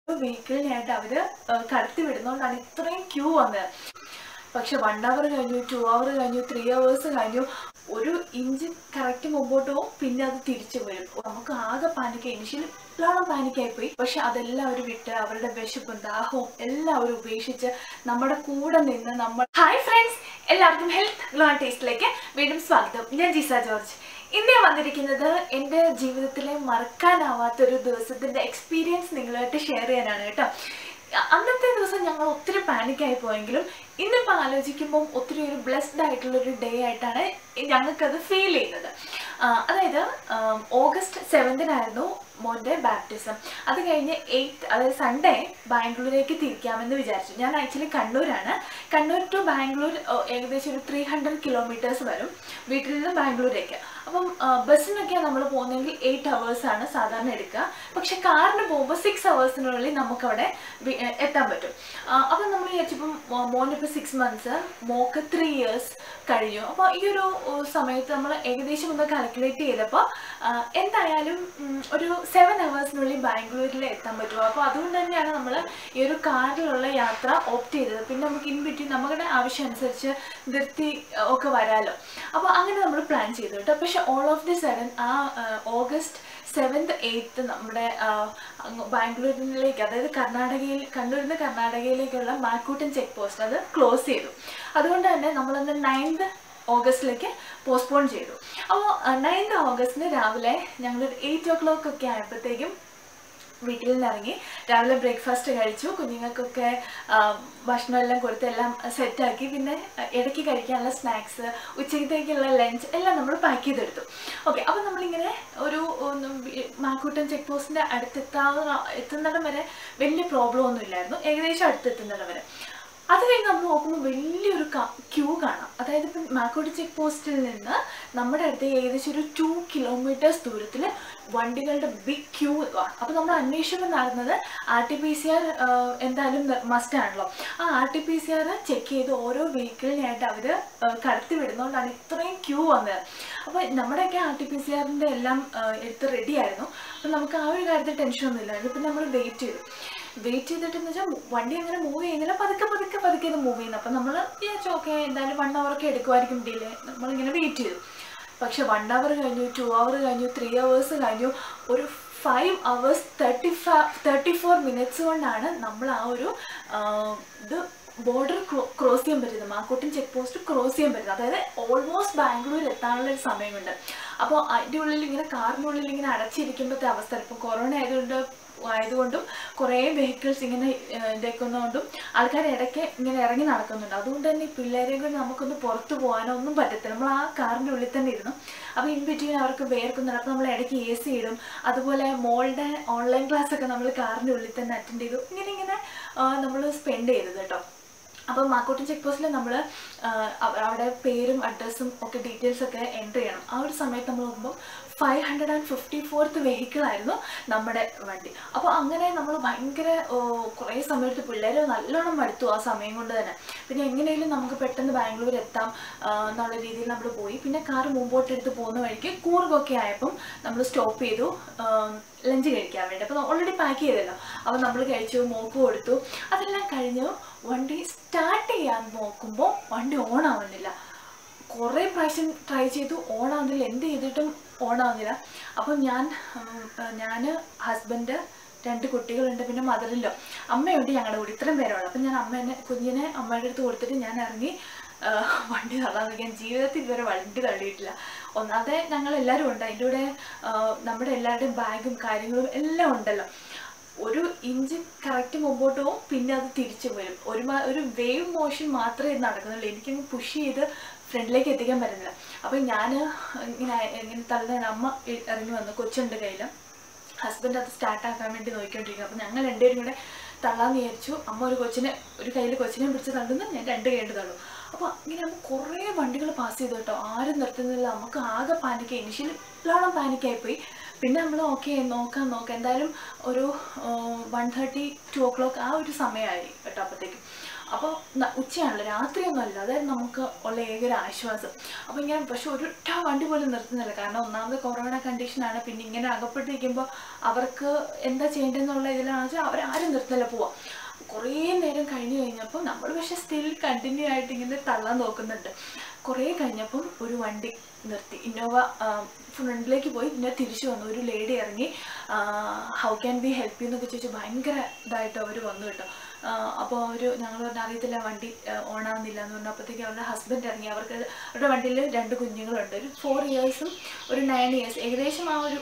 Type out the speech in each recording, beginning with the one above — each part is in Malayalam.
വെഹിക്കിളിനായിട്ട് അവര് ഏഹ് കടത്തി വിടുന്നതുകൊണ്ടാണ് ഇത്രയും ക്യൂ വന്നത് പക്ഷെ വൺ അവർ കഴിഞ്ഞു ടു അവർ കഴിഞ്ഞു ത്രീ അവേഴ്സ് കഴിഞ്ഞു ഒരു ഇഞ്ച് കറക്റ്റ് മുമ്പോട്ട് പോകും പിന്നെ അത് തിരിച്ചു വരും നമുക്ക് ആകെ പാനിക്ക് ഇനിഷ്യലി നല്ലോണം പാനിക്കായി പോയി പക്ഷെ അതെല്ലാം അവർ വിട്ട് അവരുടെ വിശപ്പും ദാഹവും എല്ലാം അവർ ഉപേക്ഷിച്ച് നമ്മുടെ കൂടെ നിന്ന് നമ്മൾ ഹായ് ഫ്രണ്ട്സ് എല്ലാവർക്കും ഹെൽത്ത് ഗ്ലോ ടേസ്റ്റിലേക്ക് വീണ്ടും സ്വാഗതം ഞാൻ ജിസ ജോർജ് ഇന്ന് ഞാൻ വന്നിരിക്കുന്നത് എൻ്റെ ജീവിതത്തിലെ മറക്കാനാവാത്ത ഒരു ദിവസത്തിൻ്റെ എക്സ്പീരിയൻസ് നിങ്ങളുമായിട്ട് ഷെയർ ചെയ്യാനാണ് കേട്ടോ അന്നത്തെ ദിവസം ഞങ്ങൾ ഒത്തിരി പാനിക്കായി പോയെങ്കിലും ഇന്നിപ്പോൾ ആലോചിക്കുമ്പോൾ ഒത്തിരി ഒരു ബ്ലെസ്ഡ് ആയിട്ടുള്ള ഒരു ഡേ ആയിട്ടാണ് ഞങ്ങൾക്കത് ഫീൽ ചെയ്യുന്നത് ആ, അതായത് ആം, ഓഗസ്റ്റ് സെവൻത്തിനായിരുന്നു മോൻ്റെ ബാപ്റ്റിസം അത് കഴിഞ്ഞ് എയ്ത്ത് അതായത് സൺഡേ ബാംഗ്ലൂരേക്ക് തിരിക്കാമെന്ന് വിചാരിച്ചു ഞാൻ ആക്ച്വലി കണ്ണൂരാണ് കണ്ണൂർ ടു ബാംഗ്ലൂർ ഓ, ഏകദേശം ഒരു ത്രീ ഹൺഡ്രഡ് കിലോമീറ്റേഴ്സ് വരും വീട്ടിൽ നിന്ന് ബാംഗ്ലൂരേക്ക് അപ്പം ആ, ബസ്സിനൊക്കെയാണ് നമ്മൾ പോകുന്നതെങ്കിൽ എയ്റ്റ് ആണ് സാധാരണ എടുക്കുക പക്ഷെ കാറിന് പോകുമ്പോൾ സിക്സ് ഹവേഴ്സിനുള്ളിൽ നമുക്കവിടെ വി- എ- എത്താൻ പറ്റും ആ, അപ്പം നമ്മൾ വിചാരിച്ചപ്പം മോനിപ്പോൾ സിക്സ് മന്ത്സ് മോക്ക് ത്രീ ഇയേഴ്സ് കഴിഞ്ഞു അപ്പോൾ ഈ ഒരു ഓ, സമയത്ത് നമ്മൾ ഏകദേശം ഒന്ന് കാൽക്കുലേറ്റ് ചെയ്തപ്പോൾ ആ, എന്തായാലും ഉം, ഒരു സെവൻ ഹവേഴ്സിനുള്ളിൽ ബാംഗ്ലൂരിൽ എത്താൻ പറ്റുമോ അപ്പോൾ അതുകൊണ്ട് തന്നെയാണ് നമ്മൾ ഈ ഒരു കാറിലുള്ള യാത്ര ഓപ്റ്റ് ചെയ്തത് പിന്നെ നമുക്ക് ഇൻ ബിറ്റ്വീൻ നമ്മുടെ ആവശ്യം അനുസരിച്ച് നിർത്തി ആ, ഒക്കെ വരാമല്ലോ അപ്പോൾ അങ്ങനെ നമ്മൾ പ്ലാൻ ചെയ്തു കേട്ടോ പക്ഷെ ഓൾ ഓഫ് ദി സഡൻ ആ ആ, ഓഗസ്റ്റ് സെവൻത്ത് എയ്ത്ത് നമ്മുടെ ആ, അങ്ങ് ബാംഗ്ലൂരിലേക്ക് അതായത് കർണാടകയിൽ കണ്ണൂരിൽ നിന്ന് കർണാടകയിലേക്കുള്ള മാക്കൂട്ടൻ ചെക്ക് പോസ്റ്റ് അത് ക്ലോസ് ചെയ്തു അതുകൊണ്ട് തന്നെ നമ്മളന്ന് നയൻത് ഓഗസ്റ്റിലേക്ക് പോസ്റ്റ്പോൺ ചെയ്തു അപ്പോൾ നയൻത് ഓഗസ്റ്റിന് രാവിലെ ഞങ്ങൾ എയ്റ്റ് ഓ ക്ലോക്ക് ഒക്കെ ആയപ്പോഴത്തേക്കും വീട്ടിൽ നിന്ന് ഇറങ്ങി രാവിലെ ബ്രേക്ക്ഫാസ്റ്റ് കഴിച്ചു കുഞ്ഞുങ്ങൾക്കൊക്കെ ആ, ഭക്ഷണമെല്ലാം കൊടുത്ത് എല്ലാം സെറ്റാക്കി പിന്നെ ആ, ഇടയ്ക്ക് കഴിക്കാനുള്ള സ്നാക്സ് ഉച്ചയ്ക്കത്തേക്കുള്ള ലഞ്ച് എല്ലാം നമ്മൾ പാക്ക് ചെയ്തെടുത്തു ഓക്കെ അപ്പോൾ നമ്മളിങ്ങനെ ഒരു ഒന്ന് വി- മാക്കൂട്ടൻ ചെക്ക് പോസ്റ്റിൻ്റെ അടുത്തെത്താവുന്ന എത്തുന്നിടം വരെ വലിയ പ്രോബ്ലം ഒന്നും ഇല്ലായിരുന്നു ഏകദേശം അടുത്തെത്തുന്നിടം വരെ അത് കഴിഞ്ഞ് നമ്മൾ നോക്കുമ്പോൾ വലിയൊരു ക്യൂ കാണാം അതായത് ഇപ്പം മാക്കോട് ചെക്ക് പോസ്റ്റിൽ നിന്ന് നമ്മുടെ അടുത്ത് ഏകദേശം ഒരു ടു കിലോമീറ്റേഴ്സ് ദൂരത്തിൽ വണ്ടികളുടെ ബിഗ് ക്യൂ ആണ് അപ്പോൾ നമ്മൾ അന്വേഷണം നടന്നത് R T P C R എന്തായാലും മസ്റ്റ് ആണല്ലോ ആ R T P C R check ചെയ്ത് ഓരോ വെഹിക്കിളിനായിട്ട് അവർ കടത്തി വിടുന്നതുകൊണ്ടാണ് ഇത്രയും ക്യൂ വന്നത് അപ്പോൾ നമ്മുടെയൊക്കെ ആർ ടി പി സി ആറിൻ്റെ എല്ലാം ആ, എടുത്ത് റെഡി ആയിരുന്നു അപ്പോൾ നമുക്ക് ആ ഒരു കാര്യത്തിൽ ടെൻഷനൊന്നും ഇല്ലായിരുന്നു ഇപ്പം നമ്മൾ വെയിറ്റ് ചെയ്തു വെയിറ്റ് ചെയ്തിട്ടെന്ന് വെച്ചാൽ വണ്ടി അങ്ങനെ മൂവ് ചെയ്യുന്നില്ല പതുക്കെ പതുക്കെ പതുക്കെ ഇത് മൂവ് ചെയ്യുന്നത് അപ്പം നമ്മൾ വിചാരിച്ചു ഓക്കെ എന്തായാലും വൺ ഒക്കെ എടുക്കുമായിരിക്കും ഡിലേ നമ്മളിങ്ങനെ വെയിറ്റ് ചെയ്തു പക്ഷെ വൺ അവർ കഴിഞ്ഞു ടു അവർ കഴിഞ്ഞു ത്രീ അവേഴ്സ് കഴിഞ്ഞു ഒരു five hours thirty five thirty four minutes കൊണ്ടാണ് നമ്മൾ ആ ഒരു ആ, ഇത് ബോർഡർ ക്രോസ് ചെയ്യാൻ പറ്റുന്നത് മാക്കോട്ടിൻ ചെക്ക് പോസ്റ്റ് ക്രോസ് ചെയ്യാൻ പറ്റുന്നത് അതായത് ഓൾമോസ്റ്റ് ബാംഗ്ലൂർ എത്താനുള്ള ഒരു സമയമുണ്ട് അപ്പോൾ അതിൻ്റെ ഉള്ളിൽ ഇങ്ങനെ കാറിനുള്ളിൽ ഇങ്ങനെ അടച്ചിരിക്കുമ്പോഴത്തെ അവസ്ഥ ഇപ്പോൾ കൊറോണ ആയതുകൊണ്ട് ആയതുകൊണ്ടും കുറേ വെഹിക്കിൾസ് ഇങ്ങനെ ഏഹ്, ഇതേക്കുന്നതുകൊണ്ടും ആൾക്കാർ ഇടയ്ക്ക് ഇങ്ങനെ ഇറങ്ങി നടക്കുന്നുണ്ട് അതുകൊണ്ട് തന്നെ ഈ പിള്ളേരെ കൊണ്ട് നമുക്കൊന്ന് പുറത്ത് പോകാനോ ഒന്നും പറ്റത്തില്ല നമ്മൾ ആ കാറിൻ്റെ ഉള്ളിൽ തന്നെ ഇരുന്നു അപ്പോൾ ഇൻ ബിറ്റ്വീൻ അവർക്ക് വേർക്കുന്നുണ്ട് അപ്പോൾ നമ്മൾ ഇടയ്ക്ക് എ സി ഇടും അതുപോലെ മോളുടെ ഓൺലൈൻ ക്ലാസ് ഒക്കെ നമ്മൾ കാറിൻ്റെ ഉള്ളിൽ തന്നെ അറ്റൻഡ് ചെയ്തു ഇങ്ങനെ ഇങ്ങനെ നമ്മൾ സ്പെൻഡ് ചെയ്തത് കേട്ടോ അപ്പോൾ മാക്കോട്ടൻ ചെക്ക് പോസ്റ്റിൽ നമ്മൾ അവിടെ പേരും അഡ്രസ്സും ഒക്കെ ഡീറ്റെയിൽസ് ഒക്കെ എൻ്റർ ചെയ്യണം ആ ഒരു സമയത്ത് നമ്മൾ നോക്കുമ്പോൾ five hundred and fifty fourth vehicle ആയിരുന്നു നമ്മുടെ വണ്ടി അപ്പോൾ അങ്ങനെ നമ്മൾ ഭയങ്കര ഓ, കുറേ സമയത്ത് പിള്ളേർ നല്ലോണം മടുത്തു ആ സമയം കൊണ്ട് തന്നെ പിന്നെ എങ്ങനെയും നമുക്ക് പെട്ടെന്ന് ബാംഗ്ലൂർ എത്താം ആ, എന്നുള്ള രീതിയിൽ നമ്മൾ പോയി പിന്നെ കാർ മുമ്പോട്ടെടുത്ത് പോകുന്ന വഴിക്ക് കൂർഗൊക്കെ ആയപ്പം നമ്മൾ സ്റ്റോപ്പ് ചെയ്തു ലഞ്ച് കഴിക്കാൻ വേണ്ടി അപ്പോൾ ഓൾറെഡി പാക്ക് ചെയ്തല്ലോ അപ്പോൾ നമ്മൾ കഴിച്ചു മോക്ക് കൊടുത്തു അതെല്ലാം കഴിഞ്ഞു വണ്ടി സ്റ്റാർട്ട് ചെയ്യാൻ നോക്കുമ്പോൾ വണ്ടി ഓൺ ആവുന്നില്ല കുറേ പ്രാവശ്യം ട്രൈ ചെയ്തു ഓൺ ആവുന്നില്ല എന്ത് ചെയ്തിട്ടും ഓൺ ആവുന്നില്ല അപ്പോൾ ഞാൻ ഞാൻ ഹസ്ബൻഡ് രണ്ട് കുട്ടികളുണ്ട് പിന്നെ മദറിലോ അമ്മയുണ്ട് ഞങ്ങളുടെ കൂടെ ഇത്രയും പേരുള്ളൂ അപ്പം ഞാൻ അമ്മേനെ കുഞ്ഞിനെ അമ്മയുടെ അടുത്ത് കൊടുത്തിട്ട് ഞാൻ ഇറങ്ങി ആ, വണ്ടി തള്ളാൻ നോക്കിയാൽ ജീവിതത്തിൽ ഇതുവരെ വണ്ടി തള്ളിയിട്ടില്ല ഒന്നാമതെ ഞങ്ങൾ എല്ലാവരും ഉണ്ട് അതിൻ്റെ കൂടെ ആ, നമ്മുടെ എല്ലാവരുടെയും ബാഗും കാര്യങ്ങളും എല്ലാം ഉണ്ടല്ലോ ഒരു ഇഞ്ച് കറക്റ്റ് മുമ്പോട്ട് പോകും പിന്നെ അത് തിരിച്ചു വരും ഒരു മാ- ഒരു വേവ് മോഷൻ മാത്രമേ ഇത് നടക്കുന്നുള്ളൂ എനിക്കങ്ങ് പുഷ് ചെയ്ത് ഫ്രണ്ടിലേക്ക് എത്തിക്കാൻ പറ്റുന്നില്ല അപ്പം ഞാൻ ഇങ്ങനെ ഇങ്ങനെ തള്ളുന്ന അമ്മ ഇ- ഇറങ്ങി വന്നു കൊച്ചുണ്ട് കയ്യിൽ ഹസ്ബൻഡ് അത് സ്റ്റാർട്ട് ആക്കാൻ വേണ്ടി നോക്കിക്കൊണ്ടിരിക്കുന്നു അപ്പം ഞങ്ങൾ രണ്ടുപേരും കൂടെ തള്ളാന്ന് വിചാരിച്ചു അമ്മ ഒരു കൊച്ചിനെ ഒരു കയ്യിൽ കൊച്ചിനെ പിടിച്ച് തള്ളുന്നു ഞാൻ രണ്ട് കൈയിട്ട് തള്ളു അപ്പോൾ ഇങ്ങനെ നമുക്ക് കുറേ വണ്ടികൾ പാസ് ചെയ്തു കേട്ടോ ആരും നിർത്തുന്നില്ല നമുക്ക് ആകെ പാനിക്ക് ഇനിഷ്യലി നല്ലോണം പാനിക്കായിപ്പോയി പിന്നെ നമ്മൾ ഓക്കെ നോക്കാം നോക്കാം എന്തായാലും ഒരു one thirty two o'clock ആ ഒരു സമയമായി കേട്ടോ അപ്പോഴത്തേക്കും അപ്പോൾ ഉച്ചയാണല്ലോ രാത്രിയൊന്നും അല്ല അതായത് നമുക്ക് ഉള്ള ഏക ഒരു ആശ്വാസം അപ്പോൾ ഇങ്ങനെ പക്ഷെ ഒരൊറ്റ വണ്ടി പോലും നിർത്തുന്നില്ല കാരണം ഒന്നാമത് കൊറോണ കണ്ടീഷനാണ് പിന്നെ ഇങ്ങനെ അകപ്പെട്ടിരിക്കുമ്പോൾ അവർക്ക് എന്താ ചെയ്യേണ്ടതെന്നുള്ള ഇതിലാണെന്ന് വെച്ചാൽ അവരാരും നിർത്തുന്നില്ല പോവാം കുറേ നേരം കഴിഞ്ഞ് കഴിഞ്ഞപ്പോൾ നമ്മൾ പക്ഷെ സ്റ്റിൽ കണ്ടിന്യൂ ആയിട്ട് ഇങ്ങനെ തള്ളാൻ നോക്കുന്നുണ്ട് കുറേ കഴിഞ്ഞപ്പം ഒരു വണ്ടി നിർത്തി ഇന്നോവ ഫ്രണ്ടിലേക്ക് പോയി പിന്നെ തിരിച്ചു വന്നു ഒരു ലേഡി ഇറങ്ങി how can be help you എന്നൊക്കെ ചോദിച്ചു ഭയങ്കര ഇതായിട്ട് അവർ വന്നു കേട്ടോ അപ്പോൾ അവർ ഞങ്ങൾ പറഞ്ഞ അറിയത്തില്ല വണ്ടി ഓൺ ആവുന്നില്ല എന്ന് പറഞ്ഞു അപ്പോഴത്തേക്ക് അവരുടെ ഹസ്ബൻഡ് ഇറങ്ങി അവർക്ക് അവരുടെ വണ്ടിയിൽ രണ്ട് കുഞ്ഞുങ്ങളുണ്ട് ഒരു ഫോർ ഇയേഴ്സും ഒരു നയൻ ഇയേഴ്സ് ഏകദേശം ആ ഒരു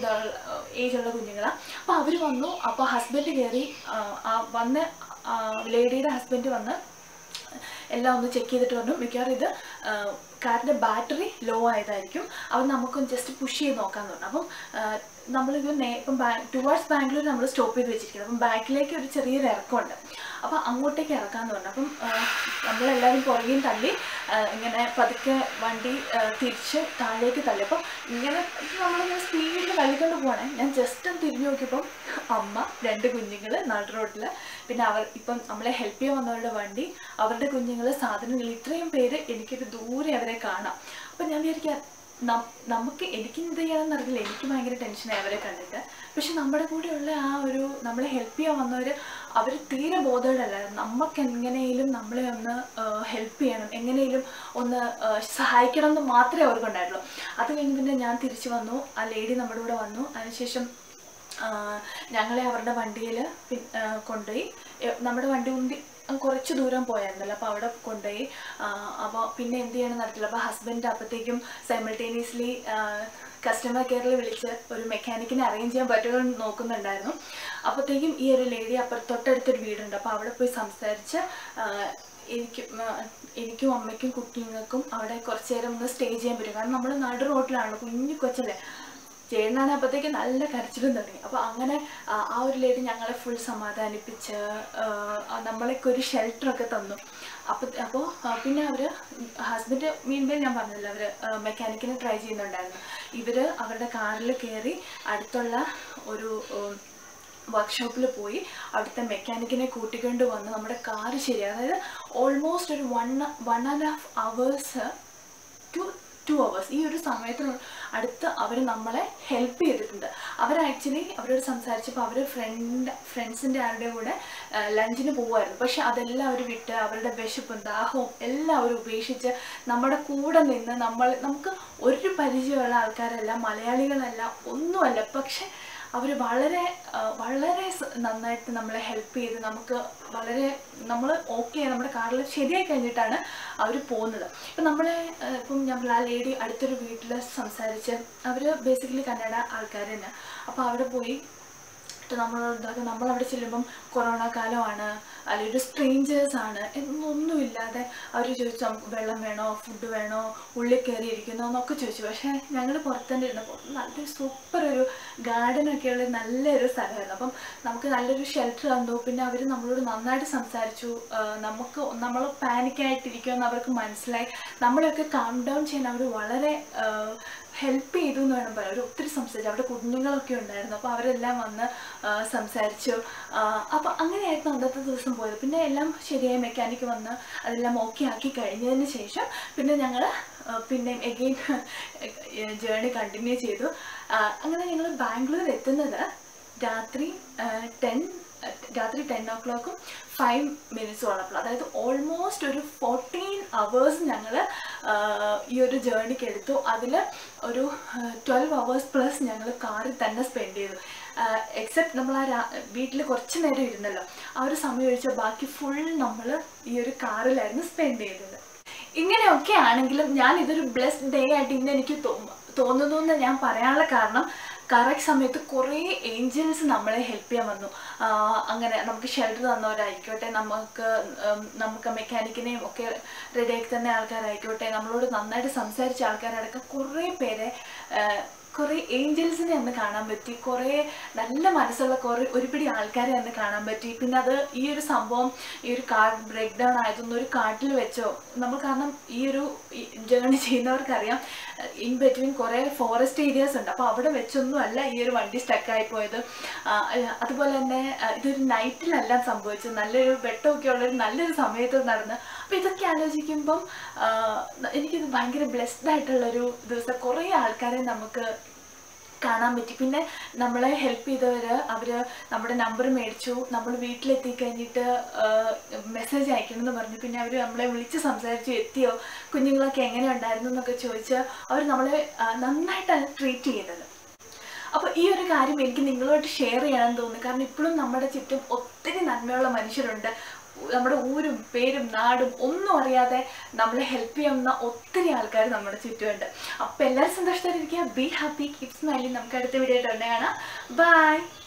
ഏജുള്ള കുഞ്ഞുങ്ങളാണ് അപ്പോൾ അവർ വന്നു അപ്പോൾ ഹസ്ബൻഡ് കയറി ആ വന്ന ലേഡിയുടെ ഹസ്ബൻഡ് വന്ന് എല്ലാം ഒന്ന് ചെക്ക് ചെയ്തിട്ട് പറഞ്ഞു മിക്കവാറും ഇത് കാറിൻ്റെ ബാറ്ററി ലോ ആയതായിരിക്കും അവൻ നമുക്കൊന്ന് ജസ്റ്റ് പുഷ് ചെയ്ത് നോക്കാമെന്ന് പറഞ്ഞു അപ്പം നമ്മളിത് നേ ഇപ്പം ബാ ടുവാർഡ്സ് ബാംഗ്ലൂർ നമ്മൾ സ്റ്റോപ്പ് ചെയ്ത് വെച്ചിരിക്കുന്നത് അപ്പം ബാക്കിലേക്ക് ഒരു ചെറിയൊരു ഇറക്കമുണ്ട് അപ്പോൾ അങ്ങോട്ടേക്ക് ഇറക്കാമെന്ന് പറഞ്ഞു അപ്പം നമ്മളെല്ലാവരും പുറകെയും തള്ളി ഇങ്ങനെ പതുക്കെ വണ്ടി തിരിച്ച് താഴേക്ക് തള്ളി അപ്പം ഇങ്ങനെ നമ്മളിങ്ങനെ സ്പീഡിൽ തള്ളിക്കൊണ്ട് പോകണേ ഞാൻ ജസ്റ്റ് ഒന്ന് തിരിഞ്ഞു നോക്കിയപ്പം അമ്മ രണ്ട് കുഞ്ഞുങ്ങൾ നാട് റോഡിൽ പിന്നെ അവർ ഇപ്പം നമ്മളെ ഹെൽപ്പ് ചെയ്യാൻ വന്നവരുടെ വണ്ടി അവരുടെ കുഞ്ഞുങ്ങൾ സാധനങ്ങൾ ഇത്രയും പേര് എനിക്കൊരു ദൂരെ അവരെ കാണാം അപ്പം ഞാൻ വിചാരിക്കാം നമുക്ക് എനിക്ക് എന്ത് ചെയ്യണമെന്ന് അറിയില്ല എനിക്ക് ഭയങ്കര ടെൻഷനായി അവരെ കണ്ടിട്ട് പക്ഷെ നമ്മുടെ കൂടെയുള്ള ആ ഒരു നമ്മളെ ഹെൽപ്പ് ചെയ്യാൻ വന്നവർ അവർ തീരെ ബോധവടല്ല നമുക്ക് എങ്ങനെയും നമ്മളെ ഒന്ന് ഹെൽപ്പ് ചെയ്യണം എങ്ങനെയും ഒന്ന് സഹായിക്കണം എന്ന് മാത്രമേ അവർക്കുണ്ടായിട്ടുള്ളൂ അത് കഴിഞ്ഞ് പിന്നെ ഞാൻ തിരിച്ചു വന്നു ആ ലേഡി നമ്മുടെ കൂടെ വന്നു അതിനുശേഷം ഞങ്ങളെ അവരുടെ വണ്ടിയിൽ കൊണ്ടുപോയി നമ്മുടെ വണ്ടി ഉന്തി കുറച്ച് ദൂരം പോയായിരുന്നല്ലോ അപ്പോൾ അവിടെ കൊണ്ടുപോയി അപ്പോൾ പിന്നെ എന്ത് ചെയ്യണം നടത്തില്ല അപ്പോൾ ഹസ്ബൻഡ് അപ്പോഴത്തേക്കും സൈമിൾട്ടേനിയസ്ലി കസ്റ്റമർ കെയറിൽ വിളിച്ച് ഒരു മെക്കാനിക്കിനെ അറേഞ്ച് ചെയ്യാൻ പറ്റുമോ എന്ന് നോക്കുന്നുണ്ടായിരുന്നു അപ്പോഴത്തേക്കും ഈ ഒരു ലേഡി അപ്പുറ തൊട്ടടുത്തൊരു വീടുണ്ട് അപ്പോൾ അവിടെ പോയി സംസാരിച്ച് എനിക്ക് എനിക്കും അമ്മയ്ക്കും കുട്ടിങ്ങൾക്കും അവിടെ കുറച്ച് നേരം ഒന്ന് സ്റ്റേ ചെയ്യാൻ പറ്റും കാരണം നമ്മൾ നടു റോട്ടിലാണല്ലോ കുഞ്ഞു കൊച്ചല്ലേ ചേട്ടനാണ് അപ്പോഴത്തേക്ക് നല്ല കരച്ചിലും തുടങ്ങി അപ്പോൾ അങ്ങനെ ആ ഒരു ലേഡി ഞങ്ങളെ ഫുൾ സമാധാനിപ്പിച്ച് നമ്മളൊക്കെ ഒരു ഷെൽട്ടറൊക്കെ തന്നു അപ്പോൾ അപ്പോൾ പിന്നെ അവർ ഹസ്ബൻഡ് മീൻമേൽ ഞാൻ പറഞ്ഞല്ലോ അവർ മെക്കാനിക്കിനെ ട്രൈ ചെയ്യുന്നുണ്ടായിരുന്നു ഇവർ അവരുടെ കാറിൽ കയറി അടുത്തുള്ള ഒരു വർക്ക്ഷോപ്പിൽ പോയി അവിടുത്തെ മെക്കാനിക്കിനെ കൂട്ടിക്കൊണ്ട് വന്ന് നമ്മുടെ കാറ് ശരിയായി അതായത് ഓൾമോസ്റ്റ് ഒരു one one and half hours two two hours ഈ ഒരു സമയത്തിന് അടുത്ത് അവർ നമ്മളെ ഹെൽപ്പ് ചെയ്തിട്ടുണ്ട് അവർ ആക്ച്വലി അവരോട് സംസാരിച്ചപ്പോൾ അവർ ഫ്രണ്ട് ഫ്രണ്ട്സിൻ്റെ ആരുടെ കൂടെ ലഞ്ചിന് പോകുമായിരുന്നു പക്ഷെ അതെല്ലാം അവർ വിട്ട് അവരുടെ വിശപ്പും ദാഹവും എല്ലാം അവർ ഉപേക്ഷിച്ച് നമ്മുടെ കൂടെ നിന്ന് നമ്മൾ നമുക്ക് ഒരു പരിചയമുള്ള ആൾക്കാരല്ല മലയാളികളല്ല ഒന്നുമല്ല പക്ഷെ അവർ വളരെ വളരെ നന്നായിട്ട് നമ്മളെ ഹെൽപ്പ് ചെയ്ത് നമുക്ക് വളരെ നമ്മൾ ഓക്കെ നമ്മുടെ കാറിൽ ശരിയായി കഴിഞ്ഞിട്ടാണ് അവർ പോകുന്നത് ഇപ്പം നമ്മളെ ഇപ്പം നമ്മൾ ആ ലേഡി അടുത്തൊരു വീട്ടിൽ സംസാരിച്ച് അവർ ബേസിക്കലി കന്നഡ ആൾക്കാർ തന്നെ അപ്പോൾ അവിടെ പോയി നമ്മളോട് ഇതാക്കുക നമ്മളവിടെ ചെല്ലുമ്പം കൊറോണ കാലമാണ് അല്ലെങ്കിൽ ഒരു സ്ട്രേഞ്ചേഴ്സ് ആണ് എന്നൊന്നുമില്ലാതെ അവർ ചോദിച്ചു നമുക്ക് വെള്ളം വേണോ ഫുഡ് വേണോ ഉള്ളിൽ കയറി ഇരിക്കുന്നോ എന്നൊക്കെ ചോദിച്ചു പക്ഷേ ഞങ്ങൾ പുറത്തുതന്നെ ഇരുന്നപ്പോൾ നല്ലൊരു സൂപ്പർ ഒരു ഗാർഡനൊക്കെ ഉള്ള നല്ലൊരു സ്ഥലമായിരുന്നു അപ്പം നമുക്ക് നല്ലൊരു ഷെൽട്ടർ തന്നു പിന്നെ അവർ നമ്മളോട് നന്നായിട്ട് സംസാരിച്ചു നമുക്ക് നമ്മൾ പാനിക്കായിട്ടിരിക്കുമെന്ന് അവർക്ക് മനസ്സിലായി നമ്മളെയൊക്കെ കാം ഡൗൺ ചെയ്യാൻ അവർ വളരെ ഹെൽപ്പ് ചെയ്തു എന്ന് വേണം പറയാം അവർ ഒത്തിരി സംസാരിച്ചു അവിടെ കുഞ്ഞുങ്ങളൊക്കെ ഉണ്ടായിരുന്നു അപ്പോൾ അവരെല്ലാം വന്ന് സംസാരിച്ചു അപ്പോൾ അങ്ങനെയായിരുന്നു അന്നത്തെ ദിവസം പോയത് പിന്നെ എല്ലാം ശരിയായി മെക്കാനിക്ക് വന്ന് അതെല്ലാം ഓക്കെ ആക്കി കഴിഞ്ഞതിന് ശേഷം പിന്നെ ഞങ്ങൾ പിന്നെ എഗെയിൻ ജേണി കണ്ടിന്യൂ ചെയ്തു അങ്ങനെ ഞങ്ങൾ ബാംഗ്ലൂർ എത്തുന്നത് രാത്രി ടെൻ രാത്രി ടെൻ ഓ ക്ലോക്കും ഫൈവ് മിനിറ്റ്സും ഉള്ളപ്പോൾ അതായത് ഓൾമോസ്റ്റ് ഒരു ഫോർട്ടീൻ അവേഴ്സ് ഞങ്ങൾ ഈ ഒരു ജേർണിക്ക് എടുത്തു അതിൽ ഒരു ട്വൽവ് അവേഴ്സ് പ്ലസ് ഞങ്ങൾ കാറിൽ തന്നെ സ്പെൻഡ് ചെയ്തു എക്സെപ്റ്റ് നമ്മൾ ആ വീട്ടിൽ കുറച്ച് നേരം ഇരുന്നല്ലോ ആ ഒരു സമയം ഒഴിച്ചാൽ ബാക്കി ഫുൾ നമ്മൾ ഈ ഒരു കാറിലായിരുന്നു സ്പെൻഡ് ചെയ്തത് ഇങ്ങനെയൊക്കെ ആണെങ്കിലും ഞാൻ ഇതൊരു ബ്ലെസ്ഡ് ഡേ ആയിട്ട് ഇന്ന് എനിക്ക് തോന്നുന്നു എന്ന് ഞാൻ പറയാനുള്ള കാരണം കറക്റ്റ് സമയത്ത് കുറേ ഏഞ്ചൽസ് നമ്മളെ ഹെൽപ്പ് ചെയ്യാൻ വന്നു അങ്ങനെ നമുക്ക് ഷെൽട്ടർ തന്നവരായിക്കോട്ടെ നമുക്ക് നമുക്ക് മെക്കാനിക്കിനെയും ഒക്കെ റെഡിയാക്കി തന്ന ആൾക്കാരായിക്കോട്ടെ നമ്മളോട് നന്നായിട്ട് സംസാരിച്ച ആൾക്കാരടക്കം കുറേ പേരെ കുറേ ഏഞ്ചൽസിനെ അന്ന് കാണാൻ പറ്റി കുറേ നല്ല മനസ്സുള്ള കുറേ ഒരുപിടി ആൾക്കാരെ അന്ന് കാണാൻ പറ്റി പിന്നെ അത് ഈ ഒരു സംഭവം ഈ ഒരു കാർഡ് ബ്രേക്ക് ഡൗൺ ആയതൊന്നും ഒരു കാട്ടിൽ വെച്ചോ നമ്മൾ കാരണം ഈ ഒരു ജേർണി ചെയ്യുന്നവർക്കറിയാം ഇൻ ബിറ്റ്വീൻ കുറേ ഫോറസ്റ്റ് ഏരിയാസ് ഉണ്ട് അപ്പോൾ അവിടെ വെച്ചൊന്നും അല്ല ഈ ഒരു വണ്ടി സ്റ്റക്കായി പോയത് ആ, അതുപോലെ തന്നെ ആ, ഇതൊരു നൈറ്റിലല്ല സംഭവിച്ചത് നല്ലൊരു വെട്ടമൊക്കെ ഉള്ളൊരു നല്ലൊരു സമയത്ത് നടന്ന് അപ്പോൾ ഇതൊക്കെ ആലോചിക്കുമ്പം ആ, എനിക്കിത് ഭയങ്കര ബ്ലെസ്ഡ് ആയിട്ടുള്ളൊരു ദിവസം കുറേ ആൾക്കാരെ നമുക്ക് കാണാൻ പറ്റി പിന്നെ നമ്മളെ ഹെൽപ്പ് ചെയ്തവർ അവർ നമ്മുടെ നമ്പർ മേടിച്ചു നമ്മൾ വീട്ടിലെത്തി കഴിഞ്ഞിട്ട് മെസ്സേജ് അയക്കണമെന്ന് പറഞ്ഞു പിന്നെ അവർ നമ്മളെ വിളിച്ച് സംസാരിച്ചു എത്തിയോ കുഞ്ഞുങ്ങളൊക്കെ എങ്ങനെ ഉണ്ടായിരുന്നു എന്നൊക്കെ ചോദിച്ച് അവർ നമ്മളെ ആ, നന്നായിട്ടാണ് ട്രീറ്റ് ചെയ്തത് അപ്പോൾ ഈ ഒരു കാര്യം എനിക്ക് നിങ്ങളോട്ട് ഷെയർ ചെയ്യണമെന്ന് തോന്നുന്നു കാരണം ഇപ്പോഴും നമ്മുടെ ചുറ്റും ഒത്തിരി നന്മയുള്ള മനുഷ്യരുണ്ട് നമ്മുടെ ഊരും പേരും നാടും ഒന്നും അറിയാതെ നമ്മളെ ഹെൽപ്പ് ചെയ്യുന്ന ഒത്തിരി ആൾക്കാർ നമ്മുടെ ചുറ്റുമുണ്ട് അപ്പോൾ എല്ലാവരും സന്തോഷത്തോടെ ഇരിക്കുക ബി ഹാപ്പി കീപ് സ്മൈലിംഗ് നമുക്ക് അടുത്ത വീഡിയോ ആയിട്ട് കാണാം ബൈ